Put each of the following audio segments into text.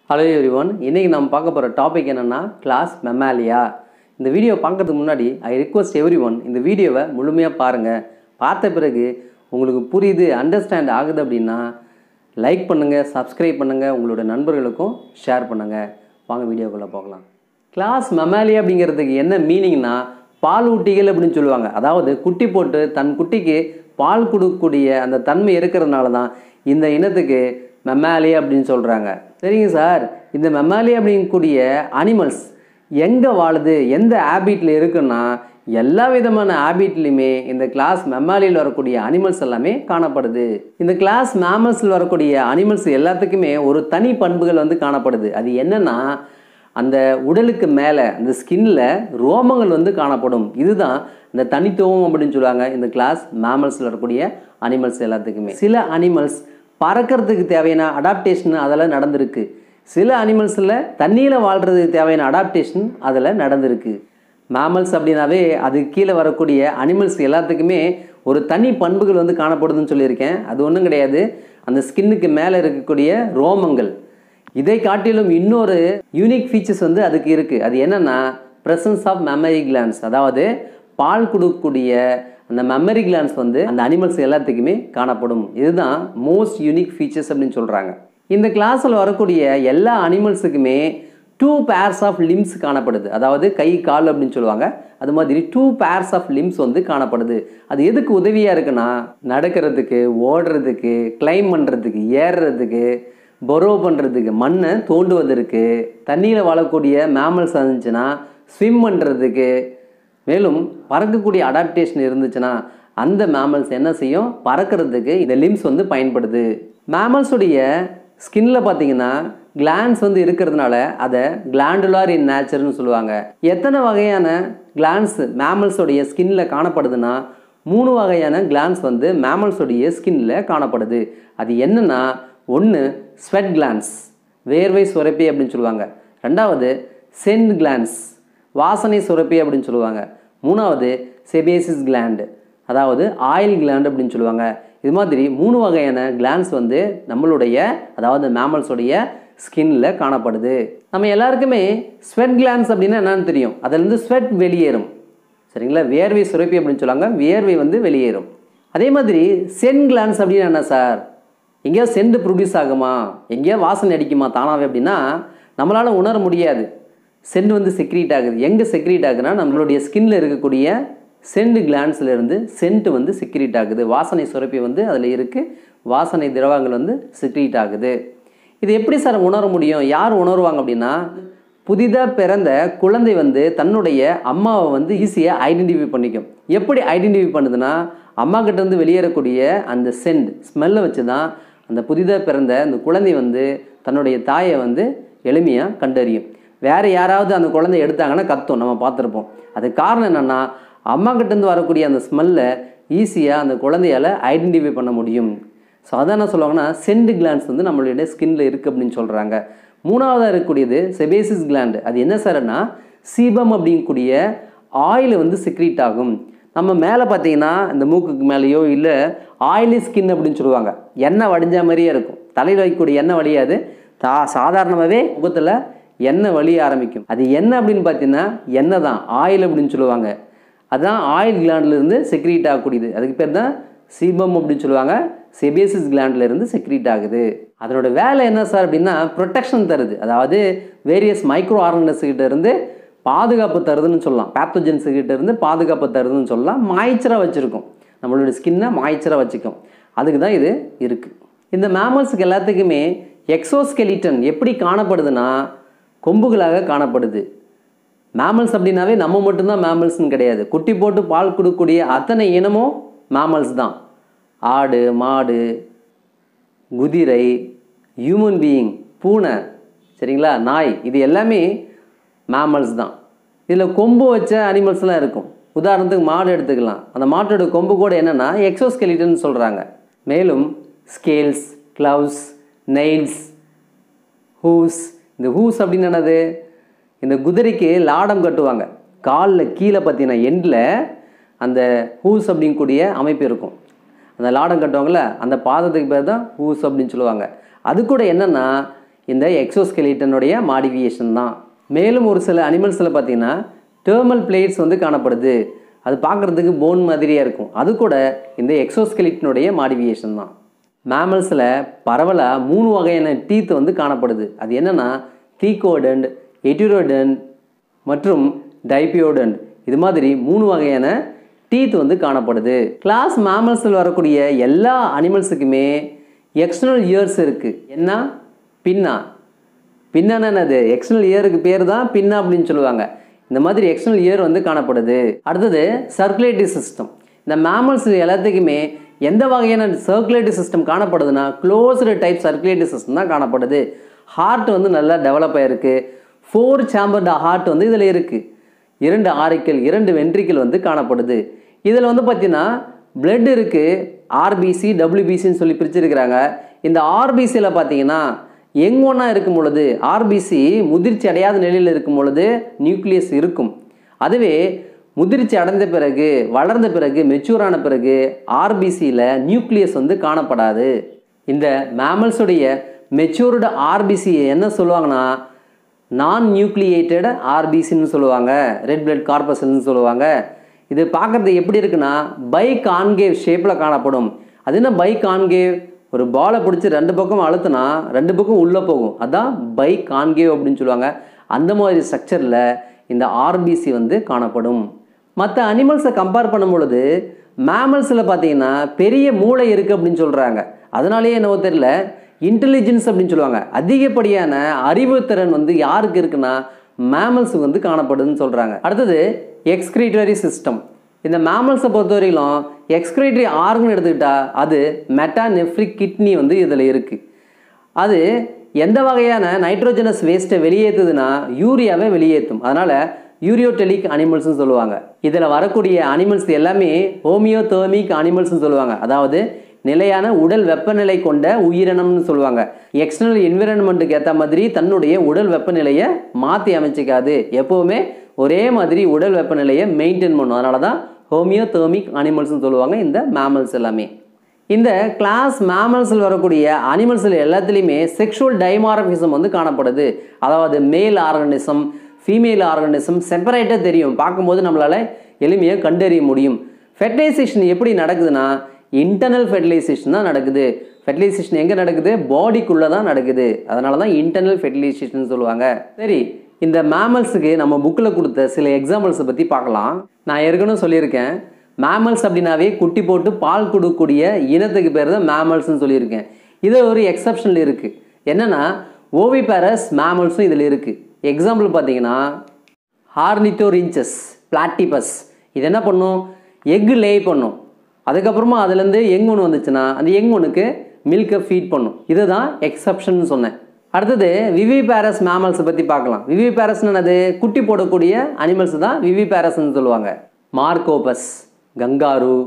hello everyone இன்றைக்கி நம்ம பார்க்க போகிற டாபிக் என்னென்னா கிளாஸ் மெமாலியா இந்த வீடியோ பார்க்கறதுக்கு முன்னாடி ஐ ரிக்வஸ்ட் எவ்ரி ஒன் இந்த வீடியோவை முழுமையாக பாருங்கள் பார்த்த பிறகு உங்களுக்கு புரியுது அண்டர்ஸ்டாண்ட் ஆகுது அப்படின்னா லைக் பண்ணுங்கள் சப்ஸ்கிரைப் பண்ணுங்கள் உங்களோட நண்பர்களுக்கும் ஷேர் பண்ணுங்கள் வாங்க வீடியோக்குள்ளே போகலாம் கிளாஸ் மெமாலியா அப்படிங்கிறதுக்கு என்ன மீனிங்னா பால் ஊட்டிகள் அப்படின்னு சொல்லுவாங்க அதாவது குட்டி போட்டு தன் குட்டிக்கு பால் கொடுக்கக்கூடிய அந்த தன்மை இருக்கிறதுனால தான் இந்த இனத்துக்கு மெமாலி அப்படின்னு சொல்கிறாங்க சரிங்க சார் இந்த மெமாலி அப்படிங்கக்கூடிய அனிமல்ஸ் எங்கே வாழுது எந்த ஹேபிட்டில் இருக்குன்னா எல்லா விதமான ஹேபிட்லையுமே இந்த கிளாஸ் மெமாலியில் வரக்கூடிய அனிமல்ஸ் எல்லாமே காணப்படுது இந்த கிளாஸ் மேமல்ஸில் வரக்கூடிய அனிமல்ஸ் எல்லாத்துக்குமே ஒரு தனி பண்புகள் வந்து காணப்படுது அது என்னன்னா அந்த உடலுக்கு மேலே அந்த ஸ்கின்ல ரோமங்கள் வந்து காணப்படும் இதுதான் இந்த தனித்துவம் அப்படின்னு சொல்லுவாங்க இந்த கிளாஸ் மேமல்ஸில் வரக்கூடிய அனிமல்ஸ் எல்லாத்துக்குமே சில அனிமல்ஸ் பறக்கிறதுக்கு தேவையான அடாப்டேஷன் அதெல்லாம் நடந்திருக்கு சில அனிமல்ஸில் தண்ணியில் வாழ்கிறதுக்கு தேவையான அடாப்டேஷன் அதில் நடந்திருக்கு மேமல்ஸ் அப்படின்னாவே அதுக்கு கீழே வரக்கூடிய அனிமல்ஸ் எல்லாத்துக்குமே ஒரு தனி பண்புகள் வந்து காணப்படுதுன்னு சொல்லியிருக்கேன் அது ஒன்றும் கிடையாது அந்த ஸ்கின்னுக்கு மேலே இருக்கக்கூடிய ரோமங்கள் இதை காட்டிலும் இன்னொரு யூனிக் ஃபீச்சர்ஸ் வந்து அதுக்கு இருக்குது அது என்னென்னா ப்ரெசன்ஸ் ஆஃப் மெமரி கிளான்ஸ் அதாவது பால் கொடுக்கக்கூடிய அந்த மெமரி கிளான்ஸ் வந்து அந்த அனிமல்ஸ் எல்லாத்துக்குமே காணப்படும் இதுதான் மோஸ்ட் யூனிக் ஃபீச்சர்ஸ் அப்படின்னு சொல்கிறாங்க இந்த கிளாஸில் வரக்கூடிய எல்லா அனிமல்ஸுக்குமே டூ பேர்ஸ் ஆஃப் லிம்ஸ் காணப்படுது அதாவது கை கால் அப்படின்னு சொல்லுவாங்க அது மாதிரி டூ பேர்ஸ் ஆஃப் லிம்ஸ் வந்து காணப்படுது அது எதுக்கு உதவியாக இருக்குன்னா நடக்கிறதுக்கு ஓடுறதுக்கு கிளைம் பண்ணுறதுக்கு ஏறுறதுக்கு பொரோ பண்ணுறதுக்கு மண்ணை தோண்டுவதற்கு தண்ணியில் வாழக்கூடிய மேமல்ஸ் இருந்துச்சுன்னா ஸ்விம் பண்ணுறதுக்கு மேலும் பறக்கக்கூடிய அடாப்டேஷன் இருந்துச்சுன்னா அந்த மேமல்ஸ் என்ன செய்யும் பறக்கிறதுக்கு இந்த லிம்ஸ் வந்து பயன்படுது மேமல்ஸுடைய ஸ்கின்ல பார்த்தீங்கன்னா கிளான்ஸ் வந்து இருக்கிறதுனால அதை கிளாண்டுலார் இன் நேச்சர்னு சொல்லுவாங்க எத்தனை வகையான கிளான்ஸ் மேமல்ஸோடைய ஸ்கின்ல காணப்படுதுன்னா மூணு வகையான கிளான்ஸ் வந்து மேமல்ஸோடைய ஸ்கின்ல காணப்படுது அது என்னன்னா ஒன்று ஸ்வெட் கிளான்ஸ் வேர்வை சுரப்பி அப்படின்னு சொல்லுவாங்க ரெண்டாவது சென்ட் கிளான்ஸ் வாசனை சுரப்பி அப்படின்னு சொல்லுவாங்க மூணாவது செபேசிஸ் கிளாண்டு அதாவது ஆயில் கிளாண்ட் அப்படின்னு சொல்லுவாங்க இது மாதிரி மூணு வகையான கிளான்ஸ் வந்து நம்மளுடைய அதாவது மேமல்ஸோடைய ஸ்கின்ல காணப்படுது நம்ம எல்லாருக்குமே ஸ்வெட் கிளான்ஸ் அப்படின்னா என்னன்னு தெரியும் அதுலேருந்து ஸ்வெட் வெளியேறும் சரிங்களா வேர்வை சுரப்பி அப்படின்னு சொல்லுவாங்க வேர்வை வந்து வெளியேறும் அதே மாதிரி சென் கிளான்ஸ் அப்படின்னா என்ன சார் எங்கேயா சென்ட் ப்ரொடியூஸ் ஆகுமா எங்கேயா வாசனை அடிக்குமா தானாவே அப்படின்னா நம்மளால் உணர முடியாது சென்ட் வந்து செக்ரீட் ஆகுது எங்கே செக்ரீட் ஆகுதுன்னா நம்மளுடைய ஸ்கின்ல இருக்கக்கூடிய சென்ட் கிளான்ஸ்ல இருந்து சென்ட் வந்து செக்ரீட் ஆகுது வாசனை சுரப்பி வந்து அதில் இருக்குது வாசனை திரவங்கள் வந்து செக்ரீட் ஆகுது இது எப்படி சார் உணர முடியும் யார் உணருவாங்க அப்படின்னா புதிதாக பிறந்த குழந்தை வந்து தன்னுடைய அம்மாவை வந்து ஈஸியாக ஐடென்டிஃபை பண்ணிக்கும் எப்படி ஐடென்டிஃபை பண்ணுதுன்னா அம்மா கிட்டேருந்து வெளியேறக்கூடிய அந்த சென்ட் ஸ்மெல்லை வச்சு தான் அந்த புதிதாக பிறந்த அந்த குழந்தை வந்து தன்னுடைய தாயை வந்து எளிமையாக கண்டறியும் வேறு யாராவது அந்த குழந்தை எடுத்தாங்கன்னா கத்தும் நம்ம பார்த்துருப்போம் அதுக்கு காரணம் என்னென்னா அம்மா கிட்டேருந்து வரக்கூடிய அந்த ஸ்மெல்லை ஈஸியாக அந்த குழந்தையால் ஐடென்டிஃபை பண்ண முடியும் ஸோ அதான் என்ன சொல்லுவாங்கன்னா சென்ட் கிளான்ஸ் வந்து நம்மளுடைய ஸ்கின்ல இருக்குது அப்படின்னு சொல்கிறாங்க மூணாவதாக இருக்கக்கூடியது செபேசிஸ் கிளாண்டு அது என்ன சார்னா சீபம் அப்படிங்கக்கூடிய ஆயில் வந்து செக்ரீட் ஆகும் நம்ம மேலே பார்த்தீங்கன்னா இந்த மூக்குக்கு மேலேயோ இல்லை ஆயிலி ஸ்கின் அப்படின்னு சொல்லுவாங்க எண்ணெய் வடிஞ்ச மாதிரியே இருக்கும் தலையில் வைக்கக்கூடிய எண்ணெய் வடியாது தா சாதாரணமாகவே முகத்தில் எண்ணெய் வலிய ஆரம்பிக்கும் அது என்ன அப்படின்னு பார்த்தீங்கன்னா எண்ணெய் தான் ஆயில் அப்படின்னு சொல்லுவாங்க அதுதான் ஆயில் கிளாண்ட்லேருந்து செக்ரீட் ஆகக்கூடியது அதுக்கு பேர் தான் சீபம் அப்படின்னு சொல்லுவாங்க செபேசிஸ் கிளாண்ட்லேருந்து செக்ரீட் ஆகுது அதனோட வேலை என்ன சார் அப்படின்னா ப்ரொடெக்ஷன் தருது அதாவது வேரியஸ் மைக்ரோ ஆர்கனஸ் கிட்ட இருந்து பாதுகாப்பு தருதுன்னு சொல்லலாம் பேத்தோஜென்ஸ் கிட்ட இருந்து பாதுகாப்பு தருதுன்னு சொல்லலாம் மாய்ச்சராக வச்சுருக்கும் நம்மளுடைய ஸ்கின்னை மாய்ச்சராக வச்சுக்கும் அதுக்கு தான் இது இருக்குது இந்த மேமல்ஸுக்கு எல்லாத்துக்குமே எக்ஸோஸ்கெலிட்டன் எப்படி காணப்படுதுன்னா கொம்புகளாக காணப்படுது மேமல்ஸ் அப்படின்னாவே நம்ம மட்டும்தான் மேமல்ஸ்னு கிடையாது குட்டி போட்டு பால் கொடுக்கக்கூடிய அத்தனை இனமும் மேமல்ஸ் தான் ஆடு மாடு குதிரை ஹியூமன் பீயிங் பூனை சரிங்களா நாய் இது எல்லாமே மேமல்ஸ் தான் இதில் கொம்பு வச்ச அனிமல்ஸ்லாம் இருக்கும் உதாரணத்துக்கு மாடு எடுத்துக்கலாம் அந்த மாட்டோட கொம்பு கூட என்னென்னா எக்ஸோஸ்கெலிட்டன் சொல்கிறாங்க மேலும் ஸ்கேல்ஸ் க்ளவுஸ் நெயில்ஸ் ஹூஸ் இந்த ஹூஸ் அப்படின்னு என்னது இந்த குதிரைக்கு லாடம் கட்டுவாங்க காலில் கீழே பார்த்தீங்கன்னா எண்டில் அந்த ஹூஸ் அப்படிங்கக்கூடிய அமைப்பு இருக்கும் அந்த லாடம் கட்டுவாங்கள்ல அந்த பாதத்துக்கு பேர் தான் ஹூஸ் அப்படின்னு சொல்லுவாங்க அது கூட என்னென்னா இந்த எக்ஸோஸ்கெலிட்டனுடைய மாடிஃபிகேஷன் தான் மேலும் ஒரு சில அனிமல்ஸில் பார்த்தீங்கன்னா டேர்மல் பிளேட்ஸ் வந்து காணப்படுது அது பார்க்குறதுக்கு போன் மாதிரியாக இருக்கும் அது கூட இந்த எக்ஸோஸ்கெலிட்டனுடைய மாடிஃபிகேஷன் தான் மேமல்ஸில் பரவலாக மூணு வகையான டீத் வந்து காணப்படுது அது என்னென்னா தீகோடண்ட் எட்டிரோடண்ட் மற்றும் டைபியோடண்ட் இது மாதிரி மூணு வகையான டீத் வந்து காணப்படுது கிளாஸ் மேமல்ஸில் வரக்கூடிய எல்லா அனிமல்ஸுக்குமே எக்ஸ்டர்னல் இயர்ஸ் இருக்குது என்ன பின்னா பின்னான என்னது எக்ஸ்டர்னல் இயருக்கு பேர் தான் பின்னா அப்படின்னு சொல்லுவாங்க இந்த மாதிரி எக்ஸ்டர்னல் இயர் வந்து காணப்படுது அடுத்தது சர்க்குலேட்டரி சிஸ்டம் இந்த மேமல்ஸ் எல்லாத்துக்குமே எந்த வகையான சர்க்குலேட்டரி சிஸ்டம் காணப்படுதுன்னா க்ளோஸ்டு டைப் சர்க்குலேட்டரி சிஸ்டம் தான் காணப்படுது ஹார்ட் வந்து நல்லா டெவலப் ஆகிருக்கு ஃபோர் சேம்பர்டு ஹார்ட் வந்து இதில் இருக்குது இரண்டு ஆரிக்கல் இரண்டு வென்ட்ரிக்கல் வந்து காணப்படுது இதில் வந்து பார்த்தீங்கன்னா பிளட் இருக்குது ஆர்பிசி டபிள்யூபிசின்னு சொல்லி பிரிச்சிருக்கிறாங்க இந்த ஆர்பிசியில் பார்த்தீங்கன்னா யங் ஒன்றா இருக்கும் பொழுது ஆர்பிசி முதிர்ச்சி அடையாத நிலையில் இருக்கும் பொழுது நியூக்ளியஸ் இருக்கும் அதுவே முதிர்ச்சி அடைந்த பிறகு வளர்ந்த பிறகு மெச்சூரான பிறகு ஆர்பிசியில் நியூக்ளியஸ் வந்து காணப்படாது இந்த மேமல்ஸுடைய மெச்சூர்டு ஆர்பிசி என்ன சொல்லுவாங்கன்னா நான் நியூக்ளியேட்டட் ஆர்பிசின்னு சொல்லுவாங்க ரெட் பிளட் கார்பஸ்ன்னு சொல்லுவாங்க இது பார்க்குறது எப்படி இருக்குன்னா பை கான்கேவ் ஷேப்பில் காணப்படும் அது என்ன பை கான்கேவ் ஒரு பாலை பிடிச்சி ரெண்டு பக்கம் அழுத்தினா ரெண்டு பக்கம் உள்ளே போகும் அதான் பை கான்கேவ் அப்படின்னு சொல்லுவாங்க அந்த மாதிரி ஸ்ட்ரக்சரில் இந்த ஆர்பிசி வந்து காணப்படும் மற்ற அனிமல்ஸை கம்பேர் பண்ணும் பொழுது மேமல்ஸில் பார்த்தீங்கன்னா பெரிய மூளை இருக்குது அப்படின்னு சொல்கிறாங்க அதனாலேயே என்னவோ தெரியல இன்டெலிஜென்ஸ் அப்படின்னு சொல்லுவாங்க அதிகப்படியான அறிவுத்திறன் வந்து யாருக்கு இருக்குன்னா மேமல்ஸுக்கு வந்து காணப்படுதுன்னு சொல்கிறாங்க அடுத்தது எக்ஸ்கிரீட்டரி சிஸ்டம் இந்த மேமல்ஸை பொறுத்தவரையிலும் எக்ஸ்கிரேட்டரி ஆர்கன் எடுத்துக்கிட்டால் அது மெட்டானெஃப்ரிக் கிட்னி வந்து இதில் இருக்குது அது எந்த வகையான நைட்ரோஜனஸ் வேஸ்ட்டை வெளியேற்றுதுன்னா யூரியாவை வெளியேற்றும் அதனால் யூரியோடெலிக் அனிமல்ஸ்னு சொல்லுவாங்க இதில் வரக்கூடிய அனிமல்ஸ் எல்லாமே ஹோமியோதேர்மிக் அனிமல்ஸ்னு சொல்லுவாங்க அதாவது நிலையான உடல் வெப்பநிலை கொண்ட உயிரினம்னு சொல்லுவாங்க எக்ஸ்டர்னல் என்விரான்மெண்ட்டுக்கு ஏற்ற மாதிரி தன்னுடைய உடல் வெப்பநிலையை மாற்றி அமைச்சிக்காது எப்போவுமே ஒரே மாதிரி உடல் வெப்பநிலையை மெயின்டைன் பண்ணும் அதனால தான் ஹோமியோதேர்மிக் அனிமல்ஸ்னு சொல்லுவாங்க இந்த மேமல்ஸ் எல்லாமே இந்த கிளாஸ் மேமல்ஸில் வரக்கூடிய அனிமல்ஸில் எல்லாத்துலேயுமே செக்ஷுவல் டைமாரபிசம் வந்து காணப்படுது அதாவது மேல் ஆர்கனிசம் ஃபீமேல் ஆர்கனிசம் செப்பரேட்டாக தெரியும் பார்க்கும்போது நம்மளால் எளிமையாக கண்டறிய முடியும் ஃபெர்டிலைசேஷன் எப்படி நடக்குதுன்னா இன்டர்னல் ஃபெர்டிலைசேஷன் தான் நடக்குது ஃபெர்டிலைசேஷன் எங்கே நடக்குது பாடிக்குள்ளே தான் நடக்குது அதனால தான் இன்டர்னல் ஃபெர்டிலைசேஷன் சொல்லுவாங்க சரி இந்த மேமல்ஸுக்கு நம்ம புக்கில் கொடுத்த சில எக்ஸாம்பிள்ஸை பற்றி பார்க்கலாம் நான் ஏற்கனவே சொல்லியிருக்கேன் மேமல்ஸ் அப்படின்னாவே குட்டி போட்டு பால் கொடுக்கக்கூடிய இனத்துக்கு பேர் தான் மேமல்ஸ்னு சொல்லியிருக்கேன் இது ஒரு எக்ஸப்ஷனில் இருக்குது என்னென்னா ஓவி பேரஸ் மேமல்ஸும் இதில் இருக்குது எக்ஸாம்பிள் பார்த்தீங்கன்னா ஹார்னிட்டோரின்சஸ் பிளாட்டிபஸ் இது என்ன பண்ணும் எக் லே பண்ணும் அதுக்கப்புறமா அதுலேருந்து யங் ஒன்று வந்துச்சுன்னா அந்த யங் ஒனுக்கு மில்கை ஃபீட் பண்ணும் இதுதான் எக்ஸப்ஷன் சொன்னேன் அடுத்தது விவி பேரஸ் மேமல்ஸை பற்றி பார்க்கலாம் விவி பேரஸ்னு என்னது குட்டி போடக்கூடிய அனிமல்ஸ் தான் விவி பேரஸ்ன்னு சொல்லுவாங்க Macropus kangaroo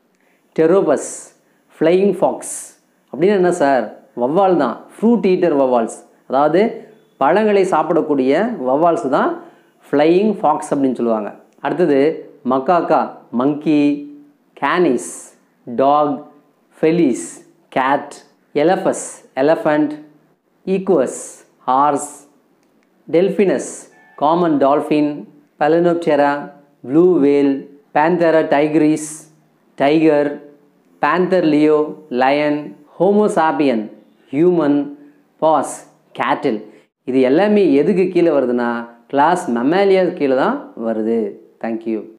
Pteropus flying fox அப்படின்னு என்ன சார் வவ்வால் தான் ஃப்ரூட் ஈட்டர் வவ்வால்ஸ் அதாவது பழங்களை சாப்பிடக்கூடிய வவ்வால்ஸ் தான் ஃப்ளையிங் ஃபாக்ஸ் அப்படின்னு சொல்லுவாங்க அடுத்தது Macaca monkey Canis dog Felis cat Elephas elephant Equus horse Delphinus common dolphin Balaenoptera blue whale Panthera tigris tiger Panthera leo lion Homo sapien human Bos cattle இது எல்லாமே எதுக்கு கீழே வருதுன்னா கிளாஸ் மெமாலியா கீழே தான் வருது தேங்க்யூ